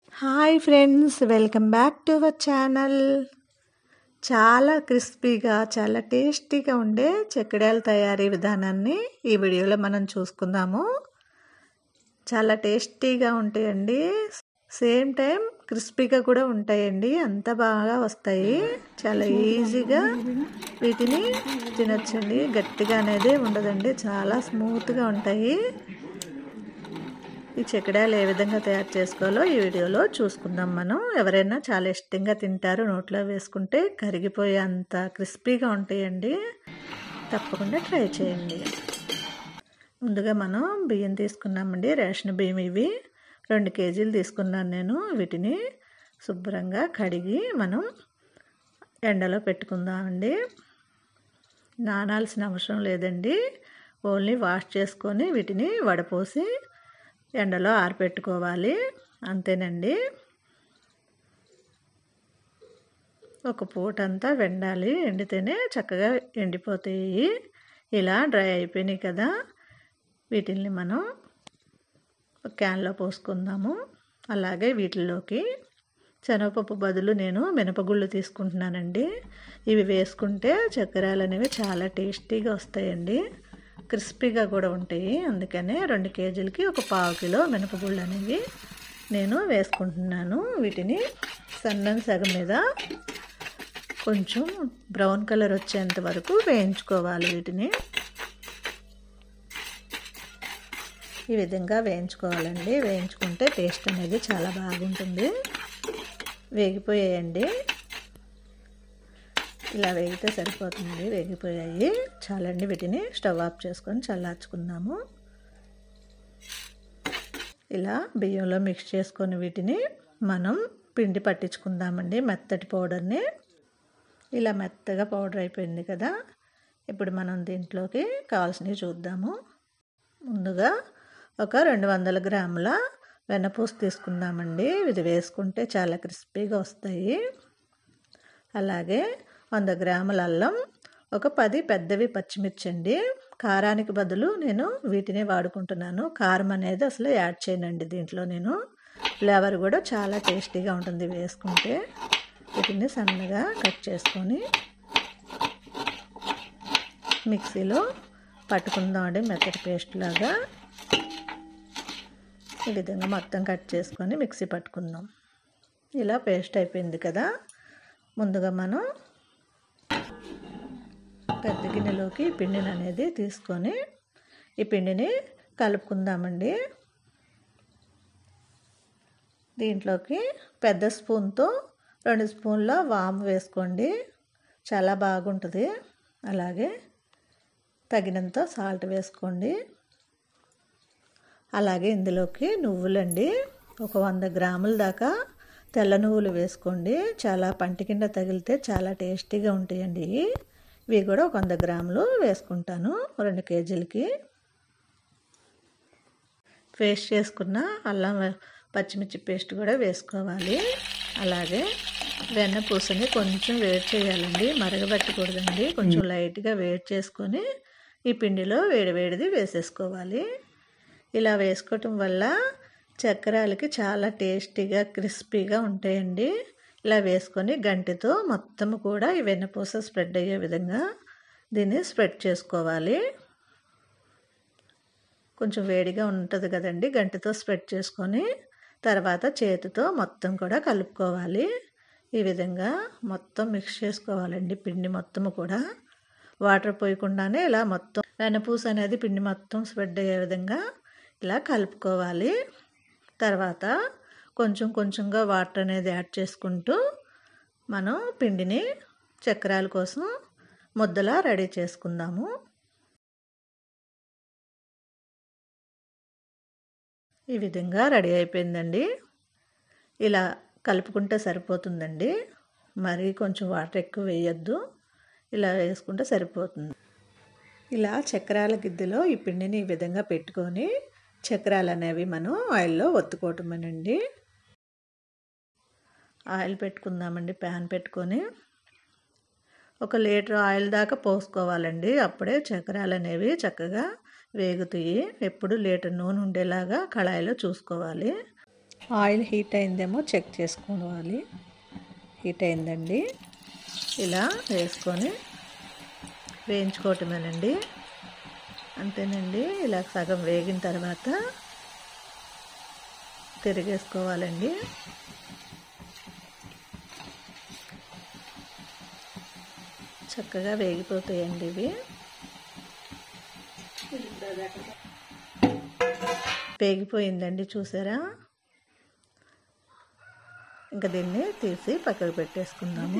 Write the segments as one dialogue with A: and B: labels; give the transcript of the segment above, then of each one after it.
A: hi friends welcome back to our channel చాలా క్రిస్పీగా చాలా టేస్టీగా ఉండే చెక్కడాల తయారీ విధానాన్ని ఈ వీడియోలో మనం చూసుకుందాము చాలా టేస్టీగా ఉంటాయండి సేమ్ టైం క్రిస్పీగా కూడా ఉంటాయండి అంత బాగా వస్తాయి చాలా ఈజీగా వీటిని తినొచ్చండి గట్టిగా అనేది ఉండదండి చాలా స్మూత్గా ఉంటాయి ఈ చెక్కడాలు ఏ విధంగా తయారు చేసుకోవాలో ఈ వీడియోలో చూసుకుందాం మనం ఎవరైనా చాలా ఇష్టంగా తింటారు నోట్లో వేసుకుంటే కరిగిపోయే అంత క్రిస్పీగా ఉంటాయండి తప్పకుండా ట్రై చేయండి ముందుగా మనం బియ్యం తీసుకున్నామండి రేషన్ బియ్యం ఇవి రెండు కేజీలు తీసుకున్నాను నేను వీటిని శుభ్రంగా కడిగి మనం ఎండలో పెట్టుకుందామండి నానాల్సిన అవసరం లేదండి ఓన్లీ వాష్ చేసుకొని వీటిని వడపోసి ఎండలో ఆరపెట్టుకోవాలి అంతేనండి ఒక పూట అంతా వెండాలి ఎండితేనే చక్కగా ఎండిపోతాయి ఇలా డ్రై అయిపోయినాయి కదా వీటిల్ని మనం ఒక క్యాన్లో పోసుకుందాము అలాగే వీటిల్లోకి శనగపప్పు బదులు నేను మినపగుళ్ళు తీసుకుంటున్నానండి ఇవి వేసుకుంటే చక్కెరాలు అనేవి చాలా టేస్టీగా వస్తాయండి క్రిస్పీగా కూడా ఉంటాయి అందుకనే రెండు కేజీలకి ఒక పావు కిలో మినపగుళ్ళు అనేవి నేను వేసుకుంటున్నాను వీటిని సన్నని సగం మీద కొంచెం బ్రౌన్ కలర్ వచ్చేంత వరకు వేయించుకోవాలి వీటిని ఈ విధంగా వేయించుకోవాలండి వేయించుకుంటే టేస్ట్ అనేది చాలా బాగుంటుంది వేగిపోయాయండి ఇలా వేగితే సరిపోతుంది వేగిపోయాయి చాలండి వీటిని స్టవ్ ఆఫ్ చేసుకొని చల్లార్చుకుందాము ఇలా బియ్యంలో మిక్స్ చేసుకొని వీటిని మనం పిండి పట్టించుకుందామండి మెత్తటి పౌడర్ని ఇలా మెత్తగా పౌడర్ అయిపోయింది కదా ఇప్పుడు మనం దీంట్లోకి కావాల్సినవి చూద్దాము ముందుగా ఒక రెండు వందల గ్రాముల వెన్నపూస తీసుకుందామండి ఇది వేసుకుంటే చాలా క్రిస్పీగా వస్తాయి అలాగే వంద గ్రాముల అల్లం ఒక పది పెద్దవి పచ్చిమిర్చి అండి కారానికి బదులు నేను వీటిని వాడుకుంటున్నాను కారం అనేది అసలు యాడ్ చేయనండి దీంట్లో నేను ఫ్లేవర్ కూడా చాలా టేస్టీగా ఉంటుంది వేసుకుంటే వీటిని సన్నగా కట్ చేసుకొని మిక్సీలో పట్టుకుందామండి మెత్తటి పేస్ట్ లాగా ఈ విధంగా మొత్తం కట్ చేసుకొని మిక్సీ పట్టుకుందాం ఇలా పేస్ట్ అయిపోయింది కదా ముందుగా మనం పెద్ద గిన్నెలోకి పిండిని అనేది తీసుకొని ఈ పిండిని కలుపుకుందామండి దీంట్లోకి పెద్ద స్పూన్తో రెండు స్పూన్ల వాము వేసుకోండి చాలా బాగుంటుంది అలాగే తగినంత సాల్ట్ వేసుకోండి అలాగే ఇందులోకి నువ్వులండి ఒక వంద గ్రాముల దాకా తెల్ల నువ్వులు వేసుకోండి చాలా పంటి కింద తగిలితే చాలా టేస్టీగా ఉంటాయండి ఇవి కూడా ఒక వంద గ్రాములు వేసుకుంటాను రెండు కేజీలకి పేస్ట్ చేసుకున్న అల్లం పచ్చిమిర్చి పేస్ట్ కూడా వేసుకోవాలి అలాగే వెన్న పూసని కొంచెం వేడి చేయాలండి మరగబెట్టకూడదండి కొంచెం లైట్గా వేడి చేసుకొని ఈ పిండిలో వేడి వేడిది వేసేసుకోవాలి ఇలా వేసుకోవటం వల్ల చక్రాలకి చాలా టేస్టీగా క్రిస్పీగా ఉంటాయండి ఇలా వేసుకొని గంటితో మొత్తం కూడా ఈ వెన్నపూస స్ప్రెడ్ అయ్యే విధంగా దీన్ని స్ప్రెడ్ చేసుకోవాలి కొంచెం వేడిగా ఉంటుంది కదండి గంటితో స్ప్రెడ్ చేసుకొని తర్వాత చేతితో మొత్తం కూడా కలుపుకోవాలి ఈ విధంగా మొత్తం మిక్స్ చేసుకోవాలండి పిండి మొత్తం కూడా వాటర్ పోయకుండానే ఇలా మొత్తం వెనపూస అనేది పిండి మొత్తం స్ప్రెడ్ అయ్యే విధంగా ఇలా కలుపుకోవాలి తర్వాత కొంచెం కొంచెంగా వాటర్ అనేది యాడ్ చేసుకుంటూ మనం పిండిని చక్రాల కోసం ముద్దలా రెడీ చేసుకుందాము ఈ విధంగా రెడీ అయిపోయిందండి ఇలా కలుపుకుంటే సరిపోతుందండి మరి కొంచెం వాటర్ ఎక్కువ వేయొద్దు ఇలా వేసుకుంటే సరిపోతుంది ఇలా చక్రాల గిద్దెలో ఈ పిండిని ఈ విధంగా పెట్టుకొని చక్రాలు అనేవి మనం ఆయిల్లో ఒత్తుకోవటమేనండి ఆయిల్ పెట్టుకుందామండి ప్యాన్ పెట్టుకొని ఒక లీటర్ ఆయిల్ దాకా పోసుకోవాలండి అప్పుడే చక్రాలు అనేవి చక్కగా వేగుతాయి ఎప్పుడు లీటర్ నూనె ఉండేలాగా కళాయిలో చూసుకోవాలి ఆయిల్ హీట్ అయిందేమో చెక్ చేసుకోవాలి హీట్ అయిందండి ఇలా వేసుకొని వేయించుకోవటమేనండి అంతేనండి ఇలా సగం వేగిన తర్వాత తిరిగేసుకోవాలండి చక్కగా వేగిపోతాయండి ఇవి వేగిపోయిందండి చూసారా ఇంకా దీన్ని తీసి పక్కకు పెట్టేసుకుందాము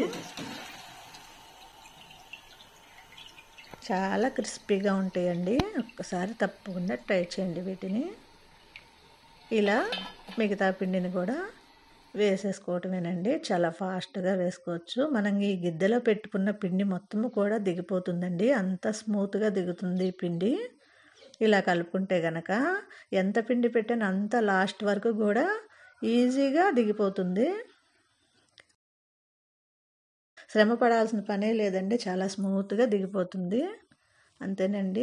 A: చాలా క్రిస్పీగా ఉంటాయండి ఒక్కసారి తప్పకుండా ట్రై చేయండి వీటిని ఇలా మిగతా పిండిని కూడా వేసేసుకోవటమేనండి చాలా ఫాస్ట్గా వేసుకోవచ్చు మనం ఈ గిద్దెలో పెట్టుకున్న పిండి మొత్తము కూడా దిగిపోతుందండి అంత స్మూత్గా దిగుతుంది పిండి ఇలా కలుపుకుంటే గనక ఎంత పిండి పెట్టినా అంత లాస్ట్ వరకు కూడా ఈజీగా దిగిపోతుంది శ్రమ పడాల్సిన పనే లేదండి చాలా స్మూత్గా దిగిపోతుంది అంతేనండి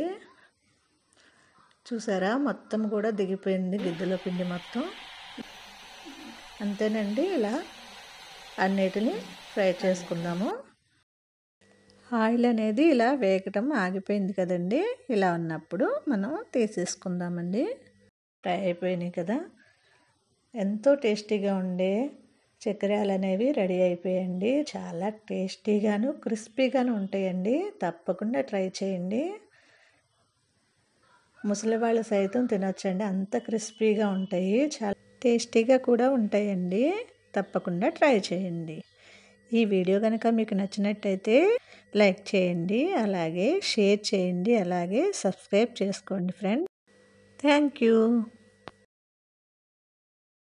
A: చూసారా మొత్తం కూడా దిగిపోయింది గిద్దెలో పిండి మొత్తం అంతేనండి ఇలా అన్నిటిని ఫ్రై చేసుకుందాము ఆయిల్ అనేది ఇలా వేగటం ఆగిపోయింది కదండి ఇలా ఉన్నప్పుడు మనం తీసేసుకుందామండి ఫ్రై అయిపోయినాయి కదా ఎంతో టేస్టీగా ఉండే చక్కెరాలు అనేవి రెడీ అయిపోయాయండి చాలా టేస్టీగాను క్రిస్పీగాను ఉంటాయండి తప్పకుండా ట్రై చేయండి ముసలి వాళ్ళు సైతం తినొచ్చండి అంత క్రిస్పీగా ఉంటాయి చాలా టేస్టీగా కూడా ఉంటాయండి తప్పకుండా ట్రై చేయండి ఈ వీడియో కనుక మీకు నచ్చినట్టయితే లైక్ చేయండి అలాగే షేర్ చేయండి అలాగే సబ్స్క్రైబ్ చేసుకోండి ఫ్రెండ్ థ్యాంక్ యూ